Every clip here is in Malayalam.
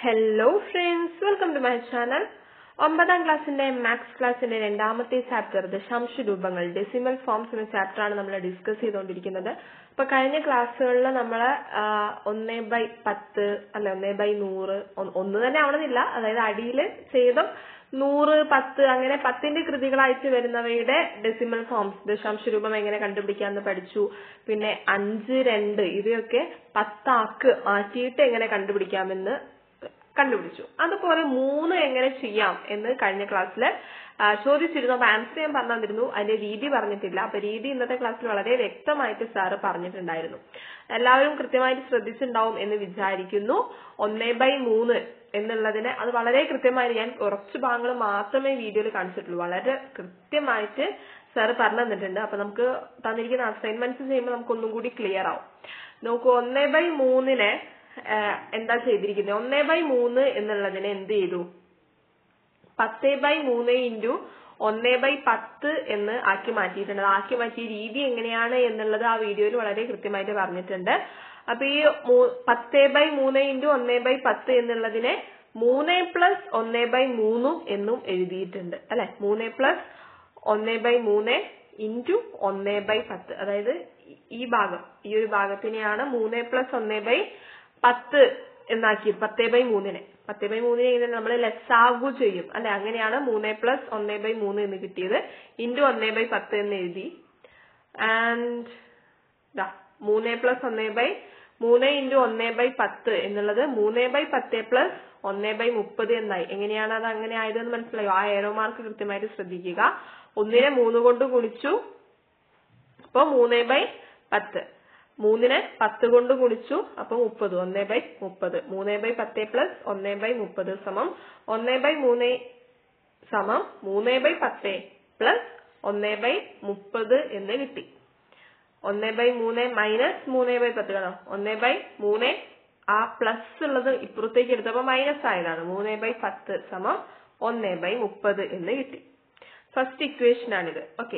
Hello friends welcome to my channel ഒമ്പതാം ക്ലാസ്സിന്റെ മാത്സ് ക്ലാസ്സിന്റെ രണ്ടാമത്തെ ചാപ്റ്റർ ദശാംശ രൂപങ്ങൾ ഡെസിമൽ ഫോംസ് എന്ന ചാപ്റ്റർ ആണ് നമ്മൾ ഡിസ്കസ് ചെയ്തുകൊണ്ടിരിക്കുന്നത് അപ്പൊ കഴിഞ്ഞ ക്ലാസ്സുകളിൽ നമ്മൾ ഒന്നേ ബൈ പത്ത് അല്ല ഒന്നേ ബൈ നൂറ് ഒന്ന് ഒന്ന് തന്നെ ആവണമെന്നില്ല അതായത് അടിയിൽ ഛേദം നൂറ് പത്ത് അങ്ങനെ പത്തിന്റെ കൃതികളായിട്ട് വരുന്നവയുടെ ഡെസിമൽ ഫോംസ് ദശാംശ രൂപം എങ്ങനെ കണ്ടുപിടിക്കാന്ന് പഠിച്ചു പിന്നെ അഞ്ച് രണ്ട് ഇവയൊക്കെ പത്താക്ക് മാറ്റിയിട്ട് എങ്ങനെ കണ്ടുപിടിക്കാമെന്ന് കണ്ടുപിടിച്ചു അതുപോലെ മൂന്ന് എങ്ങനെ ചെയ്യാം എന്ന് കഴിഞ്ഞ ക്ലാസ്സിൽ ചോദിച്ചിരുന്നു അപ്പൊ ആൻസർ ഞാൻ പറഞ്ഞു തന്നിരുന്നു അതിന്റെ രീതി പറഞ്ഞിട്ടില്ല അപ്പൊ രീതി ഇന്നത്തെ ക്ലാസ്സിൽ വളരെ വ്യക്തമായിട്ട് സാറ് പറഞ്ഞിട്ടുണ്ടായിരുന്നു എല്ലാവരും കൃത്യമായിട്ട് ശ്രദ്ധിച്ചിട്ടുണ്ടാവും എന്ന് വിചാരിക്കുന്നു ഒന്നേ ബൈ മൂന്ന് എന്നുള്ളതിന് അത് വളരെ കൃത്യമായിട്ട് ഞാൻ കുറച്ച് ഭാഗങ്ങൾ മാത്രമേ വീഡിയോയിൽ കാണിച്ചിട്ടുള്ളൂ വളരെ കൃത്യമായിട്ട് സാറ് പറഞ്ഞു തന്നിട്ടുണ്ട് അപ്പൊ നമുക്ക് തന്നിരിക്കുന്ന അസൈൻമെന്റ്സ് ചെയ്യുമ്പോൾ നമുക്ക് ഒന്നും കൂടി ക്ലിയർ ആവും നോക്കൂ ഒന്നേ ബൈ മൂന്നിനെ എന്താ ചെയ്തിരിക്കുന്നത് ഒന്നേ ബൈ മൂന്ന് എന്നുള്ളതിനെ എന്ത് ചെയ്തു പത്ത് ബൈ മൂന്ന് ഇൻറ്റു ഒന്നേ ബൈ പത്ത് എന്ന് ആക്കി മാറ്റിയിട്ടുണ്ട് ആക്കി മാറ്റിയ രീതി എങ്ങനെയാണ് എന്നുള്ളത് ആ വീഡിയോയിൽ വളരെ കൃത്യമായിട്ട് പറഞ്ഞിട്ടുണ്ട് അപ്പൊ ഈ പത്ത് ബൈ മൂന്ന് ഇൻറ്റു ഒന്നേ ബൈ പത്ത് എന്നുള്ളതിനെ മൂന്ന് പ്ലസ് ഒന്നേ ബൈ മൂന്നും എന്നും എഴുതിയിട്ടുണ്ട് അല്ലെ മൂന്ന് പ്ലസ് ഒന്നേ ബൈ മൂന്ന് ഇൻറ്റു ഒന്നേ ബൈ പത്ത് അതായത് ഈ ഭാഗം ഈ ഒരു ഭാഗത്തിനെയാണ് മൂന്ന് പ്ലസ് ഒന്നേ ബൈ പത്ത് എന്നാക്കിയത് പത്തേ ബൈ മൂന്നിനെ പത്തേ ബൈ മൂന്നിനെ ഇങ്ങനെ നമ്മൾ ലെസ്സാകു ചെയ്യും അല്ലെ അങ്ങനെയാണ് മൂന്ന് പ്ലസ് ഒന്നേ ബൈ മൂന്ന് എന്ന് കിട്ടിയത് ഇൻറ്റു ഒന്നേ ബൈ പത്ത് എന്ന് എഴുതി ആൻഡ് ദാ മൂന്ന് പ്ലസ് ഒന്നേ ബൈ മൂന്ന് ഇൻറ്റു ഒന്നേ ബൈ പത്ത് എന്നുള്ളത് മൂന്ന് ബൈ പത്ത് പ്ലസ് ഒന്നേ ബൈ മുപ്പത് എന്നായി എങ്ങനെയാണ് അത് അങ്ങനെ ആയതെന്ന് മനസ്സിലായോ ആ ഏറോ മാർക്ക് കൃത്യമായിട്ട് ശ്രദ്ധിക്കുക ഒന്നിനെ മൂന്ന് കൊണ്ട് ഗുണിച്ചു അപ്പൊ മൂന്ന് ബൈ പത്ത് മൂന്നിനെ പത്ത് കൊണ്ട് ഗുണിച്ചു അപ്പൊ മുപ്പത് ഒന്നേ ബൈ മുപ്പത് മൂന്ന് ബൈ പത്ത് പ്ലസ് ഒന്നേ ബൈ മുപ്പത് സമം ഒന്നേ ബൈ മൂന്ന് സമം മൂന്ന് ബൈ പത്ത് പ്ലസ് ഒന്നേ ബൈ മുപ്പത് എന്ന് കിട്ടി ഒന്നേ ബൈ മൂന്ന് മൈനസ് മൂന്ന് ബൈ പത്ത് കാണോ ഒന്നേ ബൈ മൂന്ന് ആ പ്ലസ് ഉള്ളത് ഇപ്പുറത്തേക്ക് എടുത്തപ്പോ മൈനസ് ആയതാണ് മൂന്ന് ബൈ പത്ത് സമം ഒന്നേ ബൈ മുപ്പത് എന്ന് കിട്ടി ഫസ്റ്റ് ഇക്വേഷൻ ആണിത് ഓക്കെ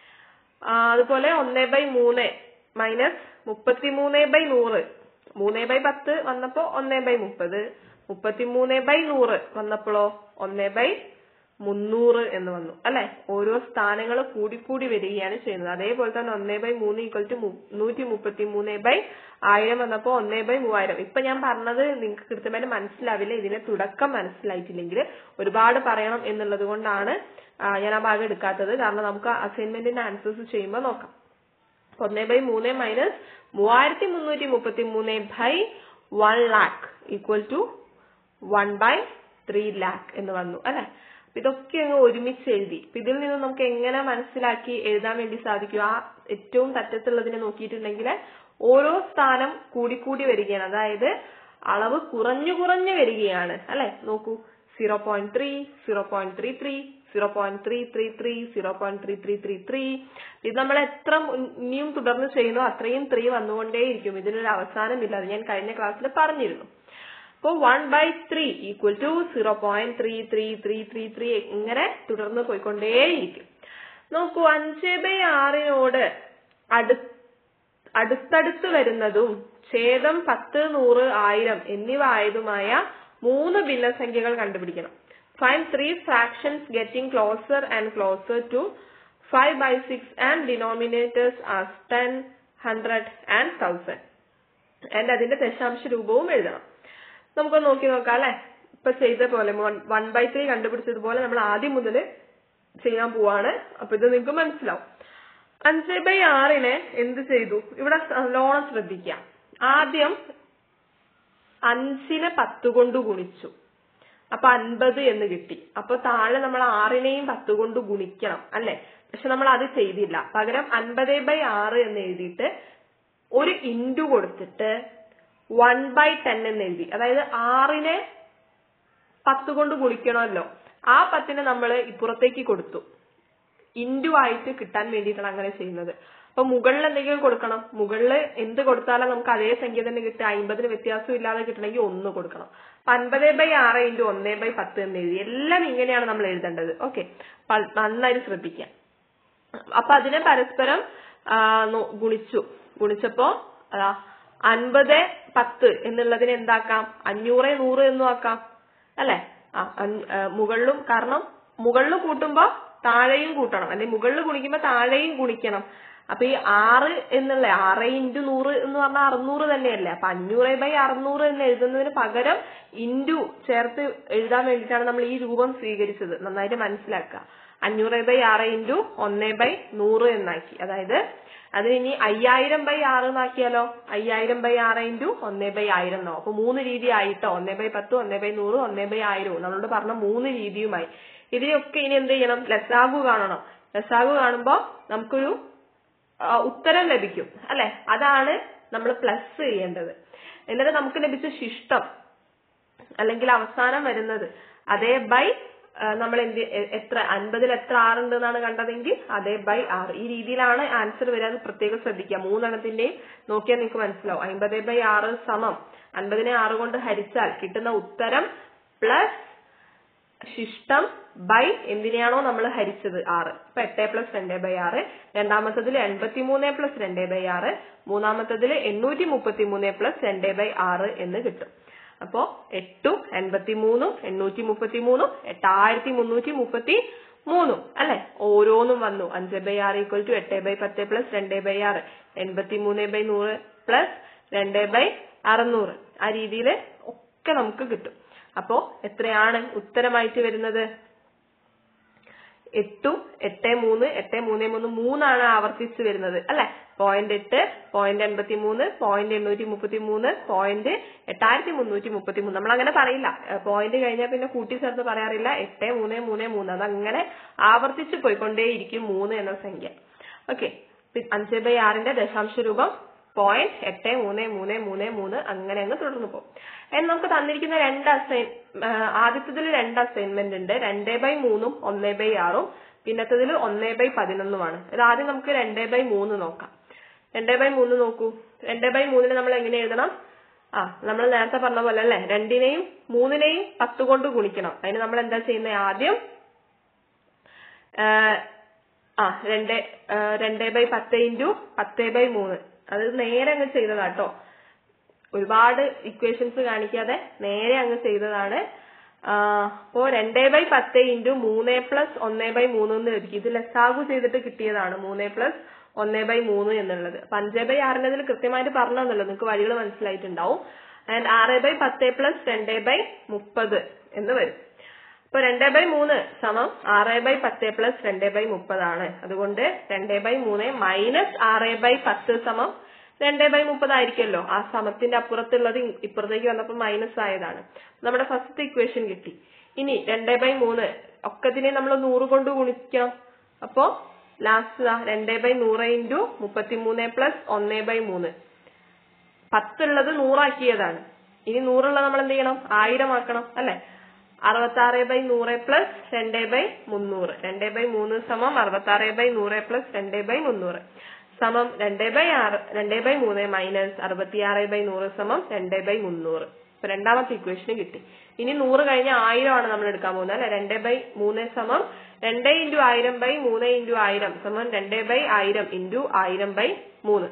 അതുപോലെ ഒന്നേ ബൈ മൂന്ന് മൈനസ് മുപ്പത്തിമൂന്ന് ബൈ നൂറ് മൂന്ന് ബൈ പത്ത് വന്നപ്പോ ഒന്നേ ബൈ മുപ്പത് മുപ്പത്തിമൂന്ന് ബൈ നൂറ് വന്നപ്പോഴോ ഒന്നേ ബൈ മുന്നൂറ് എന്ന് വന്നു അല്ലെ ഓരോ സ്ഥാനങ്ങൾ കൂടിക്കൂടി വരികയാണ് ചെയ്യുന്നത് അതേപോലെ തന്നെ ഒന്നേ ബൈ മൂന്ന് ഈക്വൽ ടു നൂറ്റി മുപ്പത്തി മൂന്ന് ബൈ ആയിരം വന്നപ്പോ ഒന്നേ ബൈ മൂവായിരം ഇപ്പൊ ഞാൻ പറഞ്ഞത് നിങ്ങൾക്ക് കൃത്യമായിട്ട് മനസ്സിലാവില്ല ഇതിന്റെ തുടക്കം മനസ്സിലായിട്ടില്ലെങ്കിൽ ഒരുപാട് പറയണം എന്നുള്ളത് കൊണ്ടാണ് ഞാൻ ആ ഭാഗം എടുക്കാത്തത് കാരണം നമുക്ക് അസൈൻമെന്റിന്റെ ആൻസേഴ്സ് ചെയ്യുമ്പോൾ നോക്കാം ഒന്നേ ബൈ മൂന്ന് മൈനസ് മൂവായിരത്തി മുന്നൂറ്റി മുപ്പത്തി മൂന്ന് by one lakh equal to one by three lakh എന്ന് വന്നു അല്ലെ ഇതൊക്കെ അങ്ങ് ഒരുമിച്ച് എഴുതി ഇതിൽ നിന്ന് നമുക്ക് എങ്ങനെ മനസ്സിലാക്കി എഴുതാൻ വേണ്ടി സാധിക്കും ആ ഏറ്റവും തറ്റത്തുള്ളതിനെ നോക്കിയിട്ടുണ്ടെങ്കിൽ ഓരോ സ്ഥാനം കൂടിക്കൂടി വരികയാണ് അതായത് അളവ് കുറഞ്ഞു കുറഞ്ഞു വരികയാണ് അല്ലെ നോക്കൂ zero point three zero point three three zero point three three three zero point three three three three ഇത് നമ്മൾ എത്ര ഇനിയും തുടർന്ന് ചെയ്യുന്നോ അത്രയും ത്രീ വന്നുകൊണ്ടേയിരിക്കും ഇതിനൊരു അവസാനമില്ല അത് ഞാൻ കഴിഞ്ഞ ക്ലാസ്സിൽ പറഞ്ഞിരുന്നു അപ്പോൾ one by three equal to zero point three three three three three ഇങ്ങനെ തുടർന്ന് പോയിക്കൊണ്ടേയിരിക്കും നോക്കൂ അഞ്ച് ബൈ ആറിനോട് അടു അടുത്തടുത്ത് വരുന്നതും ഛേദം പത്ത് നൂറ് ആയിരം എന്നിവ ആയതുമായ മൂന്ന് ഭിന്നസംഖ്യകൾ കണ്ടുപിടിക്കണം find three fractions getting closer and closer to 5 by 6 and denominators as 10, 100 and 1000. and അതിന്റെ ദശാംശ രൂപവും എഴുതണം നമുക്ക് നോക്കി നോക്കാം അല്ലെ ഇപ്പൊ ചെയ്ത പോലെ വൺ ബൈ ത്രീ കണ്ടുപിടിച്ചതുപോലെ നമ്മൾ ആദ്യം മുതൽ ചെയ്യാൻ പോവാണ് അപ്പൊ ഇത് നിങ്ങൾക്ക് മനസ്സിലാവും അഞ്ച് ബൈ ആറിനെ എന്ത് ചെയ്തു ഇവിടെ ലോണം ശ്രദ്ധിക്കാം ആദ്യം അഞ്ചിനെ പത്ത് കൊണ്ട് ഗുണിച്ചു അപ്പൊ അൻപത് എന്ന് കിട്ടി അപ്പൊ താഴെ നമ്മൾ ആറിനെയും പത്ത് കൊണ്ട് ഗുണിക്കണം അല്ലെ പക്ഷെ നമ്മൾ അത് ചെയ്തില്ല പകരം അൻപത് ബൈ ആറ് എന്ന് എഴുതിയിട്ട് ഒരു ഇൻറ്റു കൊടുത്തിട്ട് വൺ ബൈ ടെൻ എന്ന് എഴുതി അതായത് ആറിനെ പത്ത് കൊണ്ട് ഗുണിക്കണമല്ലോ ആ പത്തിനെ നമ്മൾ ഇപ്പുറത്തേക്ക് കൊടുത്തു ഇൻറ്റു ആയിട്ട് കിട്ടാൻ വേണ്ടിയിട്ടാണ് അങ്ങനെ ചെയ്യുന്നത് അപ്പൊ മുകളിൽ എന്തെങ്കിലും കൊടുക്കണം മുകളിൽ എന്ത് കൊടുത്താലും നമുക്ക് അതേ സംഖ്യ തന്നെ കിട്ടുക അമ്പതിന് വ്യത്യാസം ഇല്ലാതെ കിട്ടണമെങ്കിൽ ഒന്ന് കൊടുക്കണം അപ്പൊ അൻപത് ബൈ ആറ് ഇൻറ്റു ഒന്നേ ബൈ പത്ത് എന്ന് എഴുതി എല്ലാം ഇങ്ങനെയാണ് നമ്മൾ എഴുതേണ്ടത് ഓക്കെ നന്നായിട്ട് ശ്രദ്ധിക്കാം അപ്പൊ അതിനെ പരസ്പരം ഗുണിച്ചു ഗുണിച്ചപ്പോ അൻപത് പത്ത് എന്നുള്ളതിനെ എന്താക്കാം അഞ്ഞൂറ് നൂറ് എന്നും ആക്കാം അല്ലെ ആ അഞ്ഞ്- ആ, മുകളിലും കാരണം മുകളിൽ കൂട്ടുമ്പോ താഴെയും കൂട്ടണം അല്ലെങ്കിൽ മുകളിൽ ഗുണിക്കുമ്പോ താഴെയും ഗുണിക്കണം അപ്പൊ ഈ ആറ് എന്നുള്ള ആറ് ഇൻറ്റു നൂറ് എന്ന് പറഞ്ഞാൽ അറുന്നൂറ് തന്നെയല്ലേ അപ്പൊ അഞ്ഞൂറ് ബൈ അറുന്നൂറ് എന്ന് എഴുതുന്നതിന് പകരം ഇൻറ്റു ചേർത്ത് എഴുതാൻ വേണ്ടിയിട്ടാണ് നമ്മൾ ഈ രൂപം സ്വീകരിച്ചത് നന്നായിട്ട് മനസ്സിലാക്കുക അഞ്ഞൂറ് ബൈ ആറ് ഇൻറ്റു ഒന്ന് ബൈ നൂറ് എന്നാക്കി അതായത് അതിന് ഇനി അയ്യായിരം ബൈ ആറ് എന്നാക്കിയാലോ അയ്യായിരം ബൈ ആറ് ഇൻറ്റു ഒന്ന് ബൈ ആയിരം എന്നോ അപ്പൊ മൂന്ന് രീതി ആയിട്ടോ ഒന്ന് ബൈ പത്ത് ഒന്ന് ബൈ നൂറ് ഒന്ന് ബൈ ആയിരവും നമ്മളോട് പറഞ്ഞ മൂന്ന് രീതിയുമായി ഇതിനെയൊക്കെ ഇനി എന്ത് ചെയ്യണം ലസാഗു കാണണം ലസാഗു കാണുമ്പോ നമുക്കൊരു ആ, ഉത്തരം ലഭിക്കും അല്ലെ അതാണ് നമ്മൾ പ്ലസ് ചെയ്യേണ്ടത് എന്നിട്ട് നമുക്ക് ലഭിച്ച ശിഷ്ടം അല്ലെങ്കിൽ അവസാനം വരുന്നത് അതേ ബൈ നമ്മൾ എന്ത് എ- എത്ര അൻപതിൽ എത്ര ആറുണ്ട് എന്നാണ് കണ്ടതെങ്കിൽ അതേ ബൈ ആറ് ഈ രീതിയിലാണ് ആൻസർ വരാൻ പ്രത്യേകം ശ്രദ്ധിക്കുക മൂന്നെണ്ണത്തിന്റെയും നോക്കിയാൽ നിങ്ങൾക്ക് മനസ്സിലാവും അമ്പത് ബൈ ആറ് സമം അൻപതിനെ ആറ് കൊണ്ട് ഹരിച്ചാൽ കിട്ടുന്ന ഉത്തരം പ്ലസ് ശിഷ്ടം ബൈ എന്തിനെയാണോ നമ്മൾ ഹരിച്ചത് ആറ് ഇപ്പൊ എട്ട് പ്ലസ് രണ്ട് ബൈ ആറ് രണ്ടാമത്തതിൽ എൺപത്തി മൂന്ന് പ്ലസ് രണ്ട് ബൈ ആറ് മൂന്നാമത്തതിൽ എണ്ണൂറ്റി മുപ്പത്തി മൂന്ന് പ്ലസ് രണ്ട് ബൈ ആറ് എന്ന് കിട്ടും അപ്പോ എട്ടും എൺപത്തി മൂന്നും എണ്ണൂറ്റി മുപ്പത്തി മൂന്നും എട്ടായിരത്തി മുന്നൂറ്റി മുപ്പത്തി മൂന്നും അല്ലെ ഓരോന്നും വന്നു അഞ്ച് ബൈ ആറ് ഈക്വൽ ടു എട്ട് ബൈ പത്ത് പ്ലസ് രണ്ട് ബൈ ആറ് എൺപത്തി മൂന്ന് ബൈ നൂറ് പ്ലസ് രണ്ട് ബൈ അറുന്നൂറ് ആ രീതിയിൽ ഒക്കെ നമുക്ക് കിട്ടും അപ്പോ എത്രയാണ് ഉത്തരമായിട്ട് വരുന്നത് എട്ടും എട്ട് മൂന്ന് എട്ട് മൂന്ന് മൂന്ന് മൂന്നാണ് ആവർത്തിച്ച് വരുന്നത് അല്ലെ പോയിന്റ് എട്ട് പോയിന്റ് എൺപത്തി മൂന്ന് പോയിന്റ് എണ്ണൂറ്റി മുപ്പത്തി മൂന്ന് പോയിന്റ് എട്ടായിരത്തി മുന്നൂറ്റി മുപ്പത്തി മൂന്ന് നമ്മൾ അങ്ങനെ പറയില്ല പോയിന്റ് കഴിഞ്ഞാൽ പിന്നെ കൂട്ടി ചേർത്ത് പറയാറില്ല എട്ട് മൂന്ന് മൂന്ന് മൂന്ന് അതങ്ങനെ ആവർത്തിച്ച് പോയിക്കൊണ്ടേയിരിക്കും മൂന്ന് എന്ന സംഖ്യ ഓക്കെ അഞ്ച് ബൈ ആറിന്റെ ദശാംശ രൂപം പോയിന്റ് എട്ട് മൂന്ന് മൂന്ന് മൂന്ന് മൂന്ന് അങ്ങനെ അങ്ങ് തുടർന്ന് പോകും എന്ന് നമുക്ക് തന്നിരിക്കുന്ന രണ്ട് അസൈൻ ആദ്യത്തതിൽ രണ്ട് അസൈൻമെന്റ് ഉണ്ട് രണ്ട് ബൈ മൂന്നും ഒന്ന് ബൈ ആറും പിന്നത്തതിൽ ഒന്ന് ബൈ പതിനൊന്നുമാണ് ഇത് ആദ്യം നമുക്ക് രണ്ട് ബൈ മൂന്ന് നോക്കാം രണ്ട് ബൈ മൂന്ന് നോക്കൂ രണ്ട് ബൈ മൂന്നിന് നമ്മൾ എങ്ങനെ എഴുതണം ആ നമ്മൾ നേരത്തെ പറഞ്ഞ പോലെ അല്ലെ രണ്ടിനെയും മൂന്നിനെയും പത്ത് കൊണ്ട് ഗുണിക്കണം അതിന് നമ്മൾ എന്താ ചെയ്യുന്നത് ആദ്യം ആ, ആ രണ്ട് ആ, രണ്ട് ബൈ പത്ത് ഇൻറ്റു പത്ത് ബൈ മൂന്ന് അത് നേരെ അങ്ങ് ചെയ്തതാട്ടോ ഒരുപാട് ഇക്വേഷൻസ് കാണിക്കാതെ നേരെ അങ്ങ് ചെയ്തതാണ് ആ, അപ്പോ രണ്ടേ ബൈ പത്ത് ഇൻറ്റു മൂന്ന് പ്ലസ് ഒന്ന് ബൈ മൂന്ന് എന്ന് ലഭിക്കും ഇത് ലസാഗു ചെയ്തിട്ട് കിട്ടിയതാണ് മൂന്ന് പ്ലസ് ഒന്ന് ബൈ മൂന്ന് എന്നുള്ളത് അപ്പൊ അഞ്ച് ബൈ ആറിനതിൽ കൃത്യമായിട്ട് പറഞ്ഞല്ലോ നിങ്ങൾക്ക് വഴികൾ മനസ്സിലായിട്ടുണ്ടാവും ആൻഡ് ആറ് ബൈ പത്ത് പ്ലസ് രണ്ട് ബൈ മുപ്പത് എന്ന് വരും ഇപ്പൊ രണ്ട് ബൈ മൂന്ന് സമം ആറ് ബൈ പത്ത് പ്ലസ് രണ്ട് ബൈ മുപ്പതാണ് അതുകൊണ്ട് രണ്ട് ബൈ മൂന്ന് മൈനസ് ആറ് ബൈ പത്ത് സമം രണ്ട് ബൈ മുപ്പതായിരിക്കുമല്ലോ ആ സമത്തിന്റെ അപ്പുറത്തുള്ളത് ഇ- ഇപ്പുറത്തേക്ക് വന്നപ്പോൾ മൈനസ് ആയതാണ് നമ്മുടെ ഫസ്റ്റ് ഇക്വേഷൻ കിട്ടി ഇനി രണ്ട് ബൈ മൂന്ന് ഒക്കത്തിനെ നമ്മൾ നൂറ് കൊണ്ട് ഗുണിക്കാം അപ്പോ ലാസ്റ്റ് രണ്ട് ബൈ നൂറ് ഇൻറ്റു മുപ്പത്തിമൂന്ന് പ്ലസ് ഒന്ന് ബൈ മൂന്ന് പത്തുള്ളത് നൂറാക്കിയതാണ് ഇനി നൂറുള്ളത് നമ്മൾ എന്ത് ചെയ്യണം ആയിരം ആക്കണം അല്ലെ അറുപത്തി ആറ് ബൈ നൂറ് പ്ലസ് രണ്ട് ബൈ മുന്നൂറ് രണ്ട് ബൈ മൂന്ന് സമം അറുപത്തി ആറ് ബൈ നൂറ് പ്ലസ് രണ്ട് ബൈ മുന്നൂറ് സമം രണ്ട് ബൈ ആറ് രണ്ട് ബൈ മൂന്ന് മൈനസ് അറുപത്തിയാറ് ബൈ നൂറ് സമം രണ്ട് ബൈ മുന്നൂറ് ഇപ്പൊ രണ്ടാമത്തെ ഇക്വേഷന് കിട്ടി ഇനി നൂറ് കഴിഞ്ഞ ആയിരം ആണ് നമ്മൾ എടുക്കാൻ പോകുന്നത് അല്ലെ രണ്ട് ബൈ മൂന്ന് സമം രണ്ട് ഇൻറ്റു ആയിരം ബൈ മൂന്ന് ഇൻറ്റു ആയിരം സമം രണ്ട് ബൈ ആയിരം ഇൻറ്റു ആയിരം ബൈ മൂന്ന്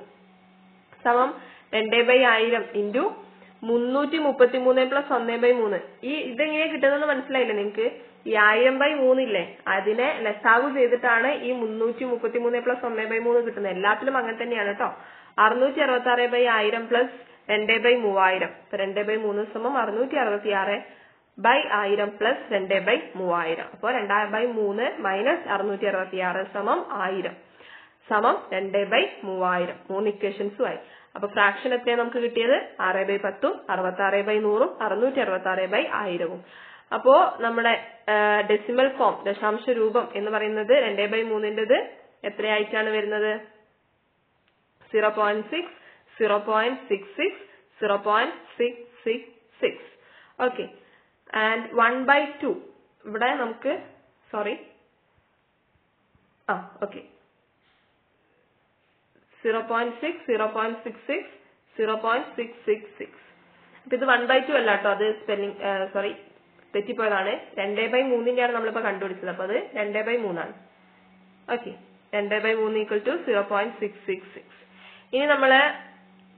സമം രണ്ട് ബൈ ആയിരം ഇൻറ്റു മുന്നൂറ്റി മുപ്പത്തി മൂന്ന് പ്ലസ് ഒന്ന് ബൈ മൂന്ന് ഈ ഇതെങ്ങനെ കിട്ടുന്നത് മനസ്സിലായില്ലേ നിങ്ങക്ക് ഈ ആയിരം ബൈ മൂന്നില്ലേ അതിനെ ലസാഗു ചെയ്തിട്ടാണ് ഈ മുന്നൂറ്റി മുപ്പത്തി മൂന്ന് പ്ലസ് ഒന്ന് ബൈ മൂന്ന് കിട്ടുന്നത് എല്ലാത്തിലും അങ്ങനെ തന്നെയാണ് കേട്ടോ അറുന്നൂറ്റി അറുപത്തി ആറ് ബൈ ആയിരം പ്ലസ് രണ്ട് ബൈ മൂവായിരം ഇപ്പൊ രണ്ട് ബൈ മൂന്ന് സമം അറുന്നൂറ്റി അറുപത്തി ആറ് ബൈ ആയിരം പ്ലസ് രണ്ട് ബൈ മൂവായിരം അപ്പൊ രണ്ടായിരം ബൈ മൂന്ന് മൈനസ് അറുന്നൂറ്റി അറുപത്തി ആറ് സമം ആയിരം സമം രണ്ട് ബൈ മൂവായിരം മൂന്ന് ഇക്വേഷൻസും ആയി അപ്പൊ ഫ്രാക്ഷൻ എത്രയാണ് നമുക്ക് കിട്ടിയത് ആറ് ബൈ പത്തും അറുപത്തി ആറ് ബൈ നൂറും അറുന്നൂറ്റി അറുപത്തി ആറ് ബൈ ആയിരവും അപ്പോ നമ്മുടെ ഡെസിമൽ ഫോം ദശാംശ രൂപം എന്ന് പറയുന്നത് രണ്ട് ബൈ മൂന്നിൻ്റെത് എത്രയായിട്ടാണ് വരുന്നത് zero point six zero point six six zero point six six six okay and one by two ഇവിടെ നമുക്ക് സോറി ആ okay zero point six zero point six six zero point six six six അപ്പൊ ഇത് വൺ ബൈ ടു അല്ല കേട്ടോ അത് സ്പെല്ലിംഗ് സോറി തെറ്റിപ്പോയതാണ് രണ്ടേ ബൈ മൂന്നിന്റെയാണ് നമ്മളിപ്പോ കണ്ടുപിടിച്ചത് അപ്പൊ അത് രണ്ടേ ബൈ മൂന്നാണ് ഓക്കെ രണ്ടേ ബൈ മൂന്ന് equal to zero point six six six ഇനി നമ്മള്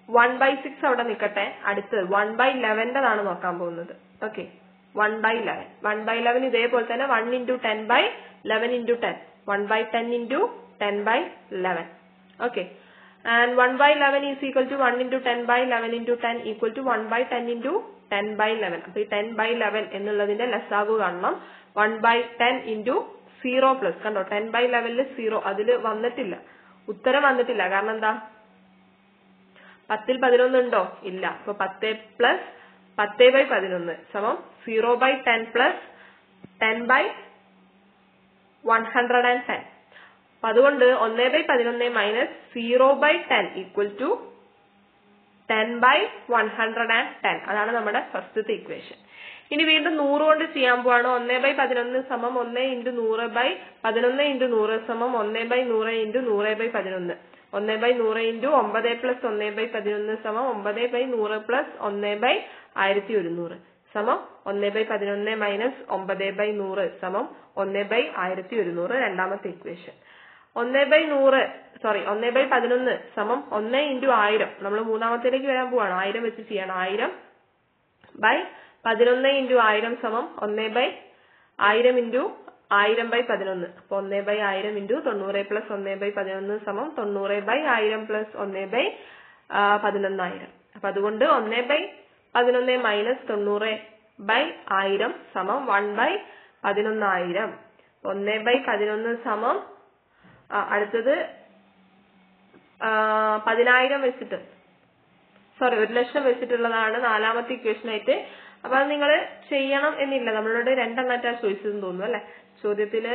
വൺ ബൈ സിക്സ് അവിടെ നിൽക്കട്ടെ അടുത്ത് വൺ ബൈ ലെവൻ്റെതാണ് നോക്കാൻ പോകുന്നത് okay one by eleven one by eleven ഇതേപോലെ തന്നെ one into ten by eleven into ten one by ten into ten by eleven okay and one by eleven is equal to one into ten by eleven into ten equal to one by ten into ten by eleven അപ്പൊ ഈ ടെൻ ബൈ ലെവൻ എന്നുള്ളതിന്റെ ലസാഗു കാണണം one by ten into zero plus കണ്ടോ ടെൻ ബൈ ലെവലിൽ സീറോ അതിൽ വന്നിട്ടില്ല ഉത്തരം വന്നിട്ടില്ല കാരണം എന്താ പത്തിൽ പതിനൊന്ന് ഉണ്ടോ ഇല്ല അപ്പൊ പത്ത് പ്ലസ് പത്ത് ബൈ പതിനൊന്ന് സമം zero by ten plus ten by one hundred and ten അപ്പൊ അതുകൊണ്ട് ഒന്ന് ബൈ പതിനൊന്ന് minus zero by ten equal to ten by one hundred and ten അതാണ് നമ്മുടെ ഫസ്റ്റത്തെ ഇക്വേഷൻ ഇനി വീണ്ടും നൂറ് കൊണ്ട് ചെയ്യാൻ പോവാണ് ഒന്ന് ബൈ പതിനൊന്ന് സമം ഒന്ന് ഇൻറ്റു നൂറ് ബൈ പതിനൊന്ന് ഇൻറ്റു നൂറ് സമം ഒന്ന് ബൈ നൂറ് ഇൻറ്റു നൂറ് ബൈ പതിനൊന്ന് ഒന്ന് ബൈ നൂറ് ഇൻറ്റു ഒമ്പത് പ്ലസ് ഒന്ന് ബൈ പതിനൊന്ന് സമം ഒമ്പത് ബൈ നൂറ് പ്ലസ് ഒന്ന് ബൈ ആയിരത്തി ഒരുന്നൂറ് സമം ഒന്ന് ബൈ പതിനൊന്ന് മൈനസ് ഒമ്പത് ബൈ നൂറ് സമം ഒന്ന് ബൈ ആയിരത്തി ഒരുന്നൂറ് രണ്ടാമത്തെ ഇക്വേഷൻ ഒന്ന് ബൈ നൂറ് സോറി ഒന്ന് ബൈ പതിനൊന്ന് സമം ഒന്ന് ഇൻറ്റു ആയിരം നമ്മൾ മൂന്നാമത്തേലേക്ക് വരാൻ പോവാണ് ആയിരം വെച്ച് ചെയ്യണം ആയിരം ബൈ പതിനൊന്ന് ഇൻറ്റു ആയിരം സമം ഒന്ന് ബൈ ആയിരം ഇൻറ്റു ആയിരം ബൈ പതിനൊന്ന് അപ്പൊ ഒന്ന് ബൈ ആയിരം ഇൻറ്റു തൊണ്ണൂറ് പ്ലസ് ഒന്ന് ബൈ പതിനൊന്ന് സമം തൊണ്ണൂറ് ബൈ ആയിരം പ്ലസ് ഒന്ന് ബൈ പതിനൊന്നായിരം അപ്പൊ അതുകൊണ്ട് ഒന്ന് ബൈ പതിനൊന്ന് മൈനസ് തൊണ്ണൂറ് ബൈ ആയിരം സമം വൺ ബൈ പതിനൊന്നായിരം ഒന്ന് ബൈ പതിനൊന്ന് സമം ആ, അടുത്തത് ആ, പതിനായിരം വെച്ചിട്ട് സോറി ഒരു ലക്ഷം വെച്ചിട്ടുള്ളതാണ് നാലാമത്തെ ഇക്വേഷൻ ആയിട്ട് അപ്പൊ അത് നിങ്ങൾ ചെയ്യണം എന്നില്ല നമ്മളോട് രണ്ടെണ്ണറ്റാ ചോദിച്ചതെന്ന് തോന്നുന്നു അല്ലെ ചോദ്യത്തില്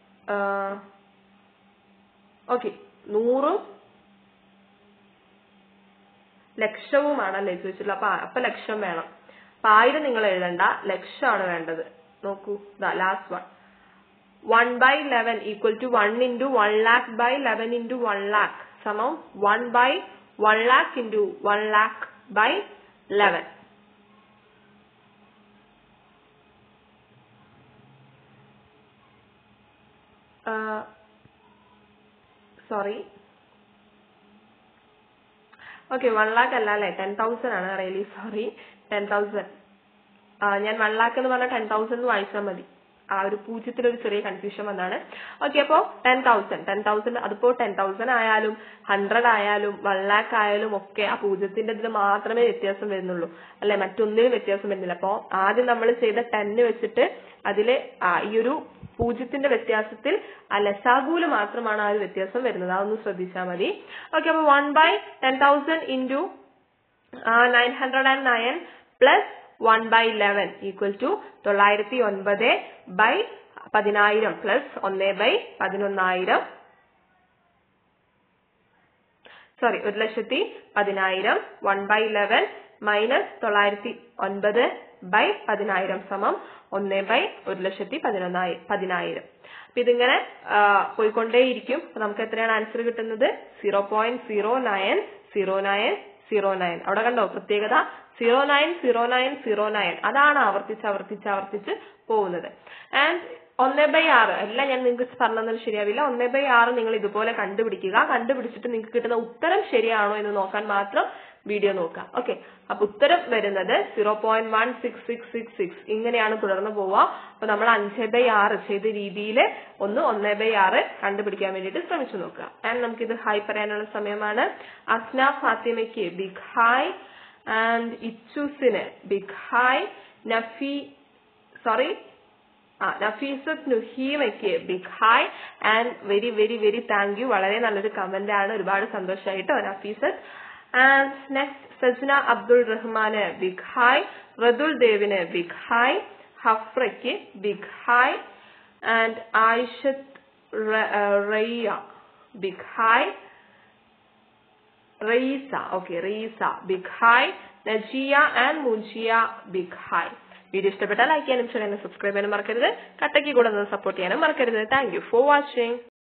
ഓക്കെ നൂറും ലക്ഷവുമാണല്ലേ ചോദിച്ചിട്ടുള്ളത് അപ്പൊ അപ്പൊ ലക്ഷം വേണം അപ്പൊ ആയിരം നിങ്ങൾ എഴുതണ്ട ലക്ഷമാണ് വേണ്ടത് നോക്കൂ last one one by eleven equal to one into one lakh by eleven into one lakh സമം one by one lakh into one lakh by eleven sorry okay one lakh അല്ല അല്ലേ ടെൻ തൗസൻഡ് ആണ് റിയലി സോറി ടെൻ തൗസൻഡ് ഞാൻ വൺ ലാക്ക് എന്ന് പറഞ്ഞാൽ ടെൻ തൗസൻഡ് വായിച്ചാൽ മതി ആ ഒരു പൂജ്യത്തിൽ ഒരു ചെറിയ കൺഫ്യൂഷൻ വന്നാണ് ഓക്കെ അപ്പോ ടെൻ തൗസൻഡ് ടെൻ തൗസൻഡ് അതിപ്പോ ടെൻ തൗസൻഡ് ആയാലും ഹൺഡ്രഡ് ആയാലും വൺ ലാക്ക് ആയാലും ഒക്കെ ആ പൂജ്യത്തിന്റെ ഇതിൽ മാത്രമേ വ്യത്യാസം വരുന്നുള്ളൂ അല്ലെ മറ്റൊന്നിനും വ്യത്യാസം വരുന്നില്ല അപ്പോ ആദ്യം നമ്മൾ ചെയ്ത ടെന്ന് വെച്ചിട്ട് അതില് ആ ഈ ഒരു പൂജ്യത്തിന്റെ വ്യത്യാസത്തിൽ ആ ലസാഗുവിൽ മാത്രമാണ് ആ ഒരു വ്യത്യാസം വരുന്നത് അതൊന്ന് ശ്രദ്ധിച്ചാൽ മതി ഓക്കെ അപ്പൊ one by ten thousand into nine hundred and nine plus one by eleven equal to തൊള്ളായിരത്തി ഒൻപത് ബൈ പതിനായിരം പ്ലസ് ഒന്ന് ബൈ പതിനൊന്നായിരം സോറി ഒരു ലക്ഷത്തി പതിനായിരം വൺ ബൈ ലെവൻ മൈനസ് തൊള്ളായിരത്തി ഒൻപത് ബൈ പതിനായിരം സമം ഒന്ന് ബൈ ഒരു ലക്ഷത്തി പതിനൊന്നായി പതിനായിരം അപ്പൊ ഇതിങ്ങനെ ആ, പോയിക്കൊണ്ടേയിരിക്കും അപ്പൊ നമുക്ക് എത്രയാണ് ആൻസർ കിട്ടുന്നത് zero point zero nine zero nine zero nine അവിടെ കണ്ടോ പ്രത്യേകത zero nine zero nine zero nine അതാണ് ആവർത്തിച്ച് ആവർത്തിച്ച് ആവർത്തിച്ച് പോകുന്നത് ആൻഡ് ഒന്ന് ബൈ ആറ് എല്ലാം ഞാൻ നിങ്ങൾക്ക് പറഞ്ഞത് ശരിയാവില്ല ഒന്ന് ബൈ ആറ് നിങ്ങൾ ഇതുപോലെ കണ്ടുപിടിക്കുക കണ്ടുപിടിച്ചിട്ട് നിങ്ങൾക്ക് കിട്ടുന്ന ഉത്തരം ശരിയാണോ എന്ന് നോക്കാൻ മാത്രം വീഡിയോ നോക്കാം ഓക്കെ അപ്പൊ ഉത്തരം വരുന്നത് zero point one six six six six ഇങ്ങനെയാണ് തുടർന്ന് പോവുക അപ്പൊ നമ്മൾ അഞ്ച് ബൈ ആറ് ചെയ്ത രീതിയിൽ ഒന്ന് ഒന്ന് ബൈ ആറ് കണ്ടുപിടിക്കാൻ വേണ്ടിയിട്ട് ശ്രമിച്ചു നോക്കുക ആൻഡ് നമുക്കിത് ഹായ് പറയാനുള്ള സമയമാണ് അസ്ന ഫാത്തിമയ്ക്ക് ബിഗ് ഹായ് ആൻഡ് ഇച്ചൂസിന് ബിഗ് ഹായ് നഫി സോറി ആ നഫീസത്ത് നുഹീമയ്ക്ക് big hi and very very very thank you വളരെ നല്ലൊരു കമന്റ് ആണ് ഒരുപാട് സന്തോഷമായിട്ടോ നഫീസത്ത് ആൻഡ് നെക്സ്റ്റ് സജ്ന അബ്ദുൾ റഹ്മാന് ബിഗ് ഹായ് റദുൽ ദേവിന് ബിഗ് ഹായ് ഹഫ്രയ്ക്ക് ബിഗ് ഹായ് ആൻഡ് ആയിഷത്ത് റ- ആ, Rayya big hi Reeza okay Reeza big hi Najiya and Mujiya big hi video ഇഷ്ടപ്പെട്ടാൽ ലൈക്ക് ചെയ്യാനും ഷെയർ ചെയ്യാനും സബ്സ്ക്രൈബ് ചെയ്യാനും മറക്കരുത് കട്ടയ്ക്ക് കൂടെ സപ്പോർട്ട് ചെയ്യാനും മറക്കരുത് താങ്ക് യു ഫോർ വാച്ചിങ്